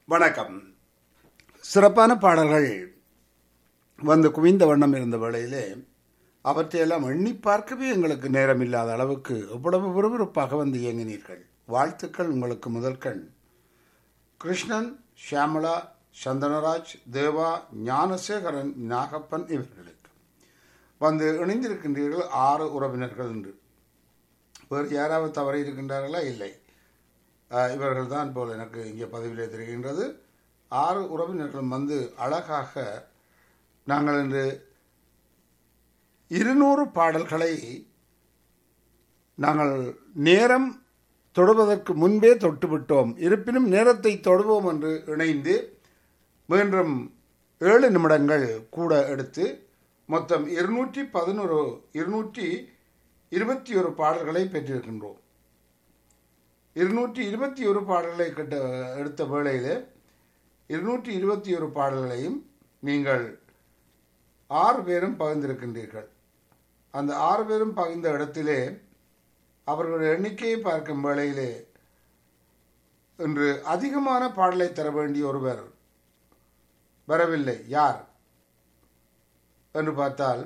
வணக்கம் சிறப்பான பாடல்கள் வந்து குவிந்த வண்ணம் இருந்த வேளையிலே அவற்றையெல்லாம் எண்ணி பார்க்கவே எங்களுக்கு நேரம் இல்லாத அளவுக்கு எவ்வளவு விறுவிறுப்பாக வந்து இயங்கினீர்கள் வாழ்த்துக்கள் உங்களுக்கு முதற்கண் கிருஷ்ணன் ஷியாமலா சந்தனராஜ் தேவா ஞானசேகரன் நாகப்பன் இவர்களுக்கு வந்து இணைந்திருக்கின்றீர்கள் ஆறு உறவினர்கள் என்று வேறு யாராவது தவறி இருக்கின்றார்களா இல்லை இவர்கள் தான் போல் எனக்கு இங்கே பதிவிலே தெரிகின்றது ஆறு உறவினர்களும் வந்து அழகாக நாங்கள் இன்று இருநூறு பாடல்களை நாங்கள் நேரம் தொடுவதற்கு முன்பே தொட்டுவிட்டோம் இருப்பினும் நேரத்தை தொடுவோம் என்று இணைந்து மீண்டும் ஏழு நிமிடங்கள் கூட எடுத்து மொத்தம் இருநூற்றி பதினோரு இருநூற்றி இருபத்தி ஒரு பாடல்களை பெற்றிருக்கின்றோம் இருநூற்றி இருபத்தி ஒரு பாடல்களை கட்ட எடுத்த வேளையில் இருநூற்றி இருபத்தி ஒரு பாடல்களையும் நீங்கள் ஆறு பேரும் பகிர்ந்திருக்கின்றீர்கள் அந்த ஆறு பேரும் பகிர்ந்த இடத்திலே அவர்களுடைய எண்ணிக்கையை பார்க்கும் வேளையிலே இன்று அதிகமான பாடலை தர வேண்டிய ஒருவர் வரவில்லை யார் என்று பார்த்தால்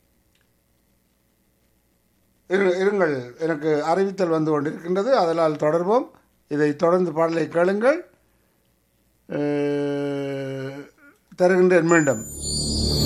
இருங்கள் எனக்கு அறிவித்தல் வந்து கொண்டிருக்கின்றது அதனால் தொடர்வோம் இதை தொடர்ந்து பாடலை கேளுங்கள் தருகின்றேன் மீண்டும்